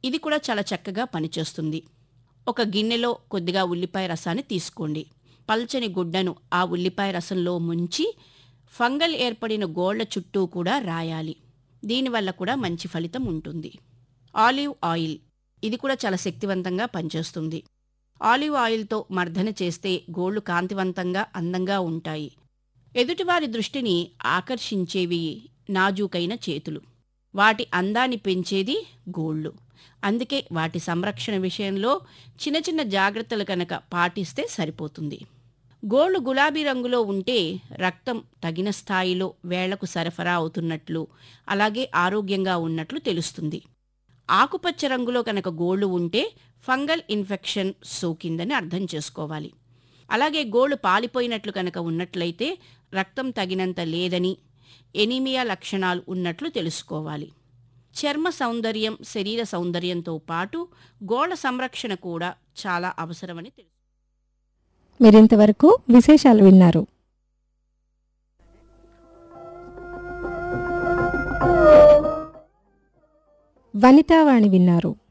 ఇది కూడా చాలా చక్కగా పనిచేస్తుంది ఒక గిన్నెలో కొద్దిగా ఉల్లిపాయ రసాన్ని తీసుకోండి పల్చని గుడ్డను ఆ ఉల్లిపాయ రసంలో ముంచి ఫంగల్ ఏర్పడిన గోళ్ల చుట్టూ కూడా రాయాలి దీనివల్ల కూడా మంచి ఫలితం ఉంటుంది ఆలివ్ ఆయిల్ ఇది కూడా చాలా శక్తివంతంగా పనిచేస్తుంది ఆలివ్ ఆయిల్తో మర్దన చేస్తే గోళ్లు కాంతివంతంగా అందంగా ఉంటాయి ఎదుటివారి దృష్టిని ఆకర్షించేవి నాజూకైన చేతులు వాటి అందాన్ని పెంచేది గోళ్ళు అందుకే వాటి సంరక్షణ విషయంలో చిన్న చిన్న జాగ్రత్తలు కనుక పాటిస్తే సరిపోతుంది గోళ్ళు గులాబీ రంగులో ఉంటే రక్తం తగిన స్థాయిలో వేళ్లకు సరఫరా అవుతున్నట్లు అలాగే ఆరోగ్యంగా ఉన్నట్లు తెలుస్తుంది ఆకుపచ్చ రంగులో కనుక గోళ్ళు ఉంటే ఫంగల్ ఇన్ఫెక్షన్ సోకిందని అర్థం చేసుకోవాలి అలాగే గోళ్ళు పాలిపోయినట్లు కనుక ఉన్నట్లయితే రక్తం తగినంత లేదని ఎనీమియా లక్షణాలు ఉన్నట్లు తెలుసుకోవాలి చర్మ సౌందర్యం శరీర సౌందర్యంతో పాటు గోళ్ల సంరక్షణ కూడా చాలా అవసరమని తెలుసు మీరింతవరకు విశేషాలు విన్నారు వనితావాణి విన్నారు